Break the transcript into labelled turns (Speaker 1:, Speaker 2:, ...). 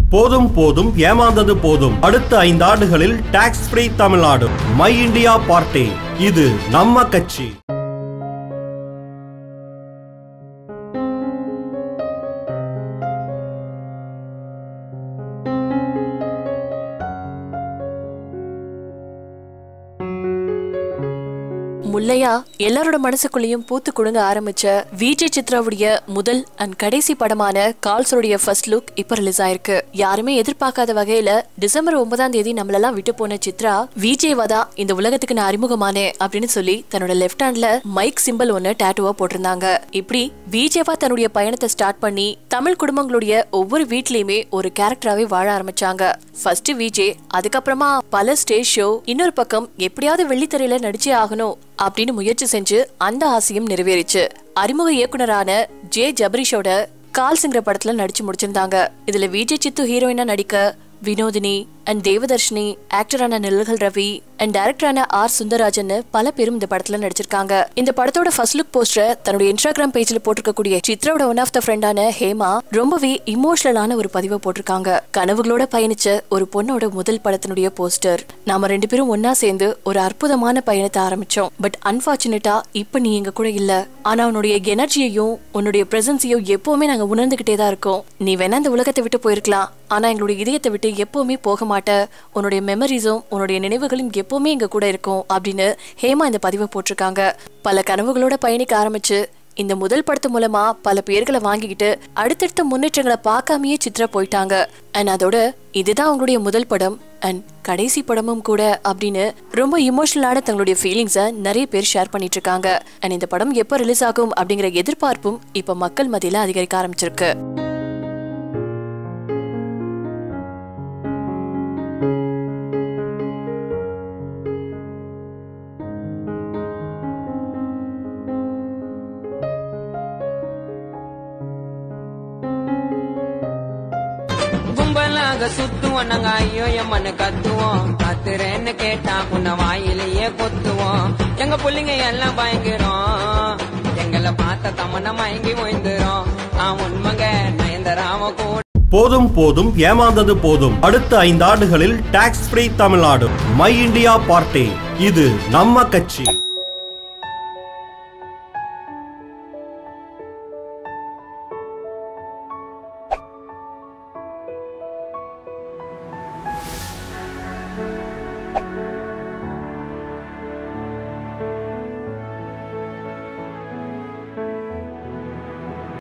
Speaker 1: போதும் போதும் ஏமாந்தது போதும் அடுத்த ஐந்தாண்டுகளில் tax free Tamil Nadu my India party இது நம்ம கட்சி
Speaker 2: முல்லையா எல்லாரோட மனசுக்குள்ளேயும் பூத்து குடுங்க ஆரம்பிச்ச விஜய் சித்ராவுடைய முதல் அண்ட் கடைசி படமான கால்ஸோடைய ஃபர்ஸ்ட் லுக் இப்ப ரிலீஸ் ஆயிருக்கு யாருமே எதிர்பார்க்காத வகையில டிசம்பர் ஒன்பதாம் தேதி நம்மளெல்லாம் விட்டு போன சித்ரா விஜேவா தான் இந்த உலகத்துக்கு நான் அறிமுகமானே அப்படின்னு சொல்லி தன்னோட லெஃப்ட் ஹேண்ட்ல மைக் சிம்பிள் ஒன்னு டேட்டுவா போட்டிருந்தாங்க இப்படி விஜேவா தன்னுடைய பயணத்தை ஸ்டார்ட் பண்ணி தமிழ் குடும்பங்களுடைய ஒவ்வொரு வீட்லயுமே ஒரு கேரக்டராவே வாழ ஆரம்பிச்சாங்க ஃபர்ஸ்ட் விஜே அதுக்கப்புறமா பல ஸ்டேஜ் ஷோ இன்னொரு பக்கம் எப்படியாவது வெள்ளித்திரையில நடிச்சே ஆகணும் அப்படின்னு முயற்சி செஞ்சு அந்த ஆசையும் நிறைவேறிச்சு அறிமுக இயக்குனரான ஜே ஜபரிஷோட கால்ஸுங்கிற படத்துல நடிச்சு முடிச்சிருந்தாங்க இதுல விஜய் சித்து ஹீரோயினா நடிக்க வினோதினி அண்ட் தேவதர்ஷினி ஆக்டரான நெல்லுகள் ரவி அண்ட் டைரக்டரான ஆர் சுந்தரராஜன் பல பேரும் இந்த படத்துல நடிச்சிருக்காங்க இந்த படத்தோட ஃபர்ஸ்ட் லுக் போஸ்டரை தன்னுடைய இன்ஸ்டாகிராம் பேஜ்ல போட்டிருக்கக்கூடிய சித்ராவோட ஒன் ஆஃப் த ஃப்ரெண்டான ஹேமா ரொம்பவே இமோஷனலான ஒரு பதிவை போட்டிருக்காங்க கனவுகளோட பயணிச்ச ஒரு பொண்ணோட முதல் படத்தினுடைய போஸ்டர் நாம ரெண்டு பேரும் ஒன்னா சேர்ந்து ஒரு அற்புதமான பயணத்தை ஆரம்பிச்சோம் பட் அன்பார்ச்சுனேட்டா இப்ப நீ எங்க கூட இல்ல ஆனா உன்னுடைய எனர்ஜியையும் உன்னுடைய பிரசன்ஸையும் எப்பவுமே நாங்க உணர்ந்துகிட்டே தான் இருக்கோம் நீ வேணா இந்த உலகத்தை விட்டு போயிருக்கலாம் ஆனா எங்களுடைய இதயத்தை விட்டு எப்பவுமே போக மாட்ட உன்னுடைய மெமரிஸும் உன்னுடைய நினைவுகளும் எப்பவுமே எங்க கூட இருக்கும் அப்படின்னு ஹேமா இந்த பதிவை போட்டிருக்காங்க பல கனவுகளோட பயணிக்க ஆரம்பிச்சு இந்த முதல் படத்து மூலமா பல பேர்களை வாங்கிக்கிட்டு அடுத்தடுத்த முன்னேற்றங்களை பார்க்காமயே சித்ரா போயிட்டாங்க அண்ட் அதோட இதுதான் அவங்களுடைய முதல் படம் அண்ட் கடைசி படமும் கூட அப்படின்னு ரொம்ப இமோஷனலான தங்களுடைய ஃபீலிங்ஸை நிறைய பேர் ஷேர் பண்ணிட்டு இருக்காங்க அண்ட் இந்த படம் எப்போ ரிலீஸ் ஆகும் அப்படிங்கிற எதிர்பார்ப்பும் இப்ப மக்கள் மத்தியில அதிகரிக்க ஆரம்பிச்சிருக்கு
Speaker 3: கும்பலாக சுத்துவோம் நாங்க ஐயோ எம்மன்னு கத்துவோம் கத்துறேன்னு கேட்டா உன்ன வாயிலேயே கொத்துவோம் எங்க புள்ளைங்க எல்லாம் பயங்கரம் எங்களை பார்த்த தமன மயங்கி ஓய்ந்துரும் ஆ உண்மைங்க நயந்தராம கூட
Speaker 1: போதும் போதும் ஏமாந்தது போதும் அடுத்த ஐந்தாண்டுகளில் tax free Tamil Nadu my India party இது நம்ம கட்சி